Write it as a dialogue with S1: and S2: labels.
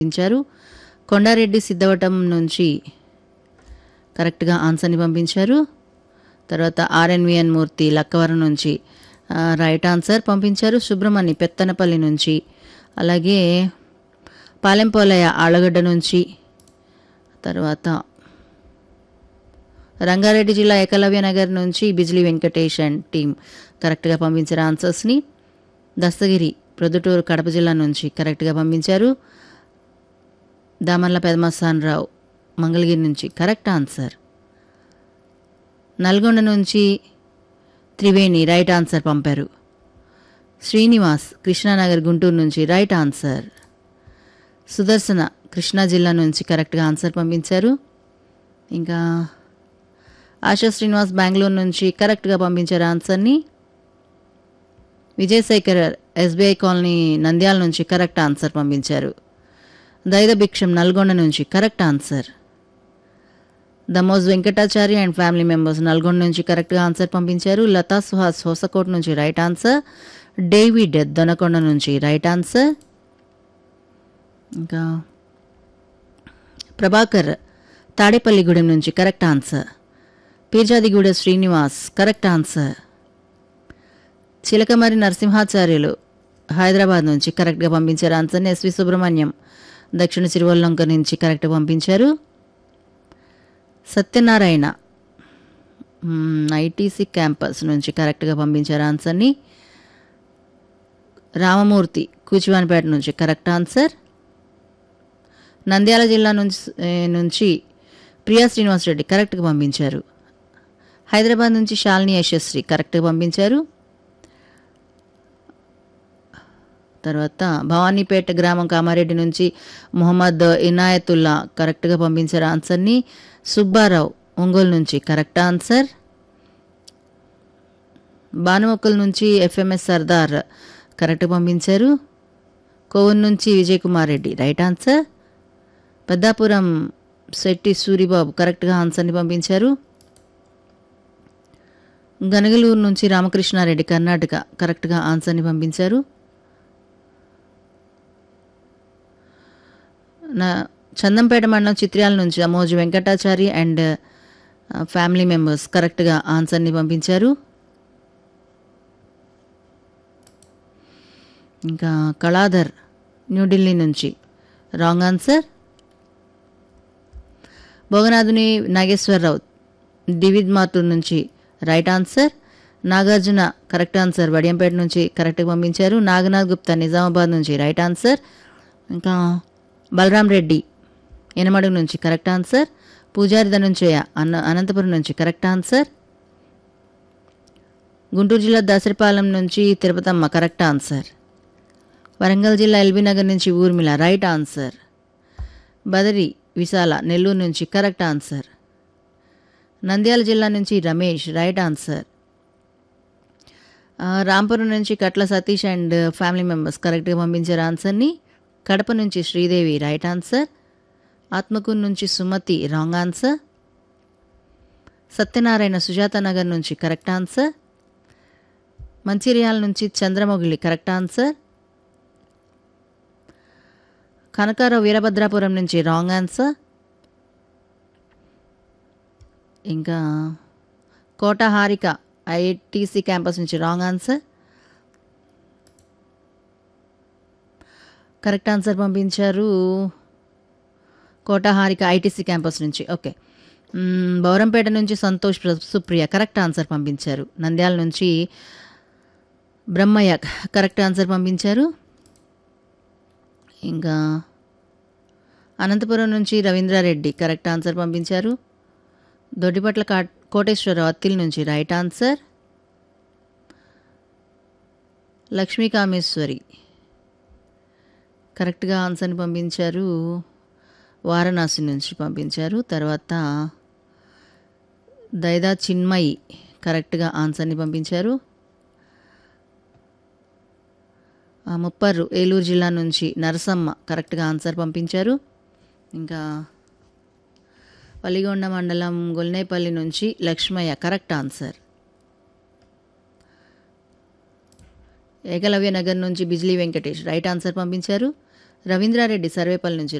S1: పంపించారు కొండారెడ్డి సిద్ధవటం నుంచి కరెక్ట్గా ఆన్సర్ని పంపించారు తర్వాత ఆర్ఎన్విఎన్ మూర్తి లక్కవరం నుంచి ఆ, రైట్ ఆన్సర్ పంపించారు సుబ్రహ్మణ్య పెత్తనపల్లి నుంచి అలాగే పాలెంపోలయ ఆళ్ళగడ్డ నుంచి తర్వాత రంగారెడ్డి జిల్లా ఏకలవ్య నగర్ నుంచి బిజ్లీ వెంకటేష్ అండ్ టీం కరెక్ట్గా పంపించారు ఆన్సర్స్ని దస్తగిరి ప్రొద్దుటూరు కడప జిల్లా నుంచి కరెక్ట్గా పంపించారు దామర్ల పెదమస్తాన్ రావు మంగళగిరి నుంచి కరెక్ట్ ఆన్సర్ నల్గొండ నుంచి త్రివేణి రైట్ ఆన్సర్ పంపారు శ్రీనివాస్ కృష్ణానగర్ గుంటూరు నుంచి రైట్ ఆన్సర్ సుదర్శన కృష్ణా జిల్లా నుంచి కరెక్ట్గా ఆన్సర్ పంపించారు ఇంకా ఆశా శ్రీనివాస్ బెంగళూరు నుంచి కరెక్ట్గా పంపించారు ఆన్సర్ని విజయశేఖర్ ఎస్బీఐ కాలనీ నంద్యాల నుంచి కరెక్ట్ ఆన్సర్ పంపించారు దైద భిక్షం నల్గొండ నుంచి correct answer Damoj Venkatachari and family members Nalgonda నుంచి కరెక్ట్గా ఆన్సర్ పంపించారు లతా సుహాస్ హోసకోట్ నుంచి రైట్ ఆన్సర్ డేవిడ్ దొనకొండ నుంచి రైట్ ఆన్సర్ ఇంకా ప్రభాకర్ తాడేపల్లిగూడెం నుంచి correct answer Peerzadiguda Srinivas correct answer Chilakamarri Narasimhacharyulu Hyderabad నుంచి కరెక్ట్గా పంపించారు ఆన్సర్ని ఎస్వి సుబ్రహ్మణ్యం దక్షిణ సిరివల్లంక నుంచి కరెక్ట్ పంపించారు సత్యనారాయణ ఐటీసీ క్యాంపస్ నుంచి కరెక్ట్గా పంపించారు ఆన్సర్ని రామమూర్తి కూచివానిపేట నుంచి కరెక్ట్ ఆన్సర్ నంద్యాల జిల్లా నుంచి ఏ, నుంచి ప్రియా శ్రీనివాస్ రెడ్డి కరెక్ట్గా పంపించారు హైదరాబాద్ నుంచి శాలిని యశస్వి కరెక్ట్గా పంపించారు తర్వాత భవానీపేట గ్రామం కామారెడ్డి నుంచి మొహమ్మద్ ఇనాయతుల్లా కరెక్ట్గా పంపించారు ఆన్సర్ని సుబ్బారావు ఒంగోలు నుంచి కరెక్ట్ ఆన్సర్ భానుమొక్కల నుంచి ఎఫ్ఎంఎస్ సర్దార్ కరెక్ట్ పంపించారు కోవన్ నుంచి విజయ్ కుమార్ రెడ్డి రైట్ ఆన్సర్ పెద్దాపురం శెట్టి సూరిబాబు కరెక్ట్గా ఆన్సర్ని పంపించారు గనగలూరు నుంచి రామకృష్ణారెడ్డి కర్ణాటక కరెక్ట్గా ఆన్సర్ని పంపించారు నా చందంపేట మండలం చిత్ర్యాల నుంచి Amoju Venkatachari and uh, family members కరెక్ట్గా ఆన్సర్ని పంపించారు ఇంకా కళాధర్ న్యూఢిల్లీ నుంచి రాంగ్ ఆన్సర్ భోగనాథుని నాగేశ్వరరావు డివిడ్ మార్టూర్ నుంచి right answer Nagarjuna correct answer Vadiyampeta నుంచి కరెక్ట్గా పంపించారు నాగనాథ్ గుప్తా నిజామాబాద్ నుంచి రైట్ ఆన్సర్ ఇంకా బలరాం రెడ్డి ఎనమడుగు నుంచి కరెక్ట్ ఆన్సర్ పూజారి ధనుంజయ అన్న అనంతపురం నుంచి కరెక్ట్ ఆన్సర్ గుంటూరు జిల్లా దసరిపాలెం నుంచి తిరుపతమ్మ కరెక్ట్ ఆన్సర్ వరంగల్ జిల్లా ఎల్బీ నగర్ నుంచి ఊర్మిళ రైట్ ఆన్సర్ బదరి విశాల నెల్లూరు నుంచి కరెక్ట్ ఆన్సర్ నంద్యాల జిల్లా నుంచి Ramesh right answer uh, Rampuram నుంచి Katla Satish and family members కరెక్ట్గా పంపించారు ఆన్సర్ని కడప నుంచి శ్రీదేవి రైట్ ఆన్సర్ ఆత్మకూరు నుంచి సుమతి రాంగ్ ఆన్సర్ సత్యనారాయణ సుజాత నగర్ నుంచి కరెక్ట్ ఆన్సర్ మంచిర్యాల నుంచి చంద్రమొగిలి కరెక్ట్ ఆన్సర్ కనకారావు వీరభద్రాపురం నుంచి రాంగ్ ఆన్సర్ ఇంకా కోట హారిక ఐటీసీ క్యాంపస్ నుంచి రాంగ్ ఆన్సర్ కరెక్ట్ ఆన్సర్ పంపించారు కోట హారిక ఐటీసీ క్యాంపస్ నుంచి ఓకే మ్మ్, బౌరంపేట నుంచి సంతోష్ ప్ర- సుప్రియ కరెక్ట్ ఆన్సర్ పంపించారు నంద్యాల నుంచి బ్రహ్మయ్య కరెక్ట్ ఆన్సర్ పంపించారు ఇంకా అనంతపురం నుంచి రవీంద్రారెడ్డి కరెక్ట్ ఆన్సర్ పంపించారు దొడ్డిపట్ల కా కోటేశ్వరరావు అత్తిల్ నుంచి రైట్ ఆన్సర్ లక్ష్మీ కామేశ్వరి కరెక్ట్గా ఆన్సర్ని పంపించారు వారణాసి నుంచి పంపించారు తర్వాత దైదా చిన్మయి కరెక్ట్గా ఆన్సర్ని పంపించారు ఆ, ముప్పర్రు ఏలూరు జిల్లా నుంచి నరసమ్మ కరెక్ట్గా ఆన్సర్ పంపించారు ఇంకా పల్లిగొండ మండలం గొల్నేపల్లి నుంచి లక్ష్మయ్య కరెక్ట్ ఆన్సర్ ఏకలవ్య నగర్ నుంచి బిజ్లీ వెంకటేష్ రైట్ ఆన్సర్ పంపించారు రవీంద్రారెడ్డి సర్వేపల్లి నుంచి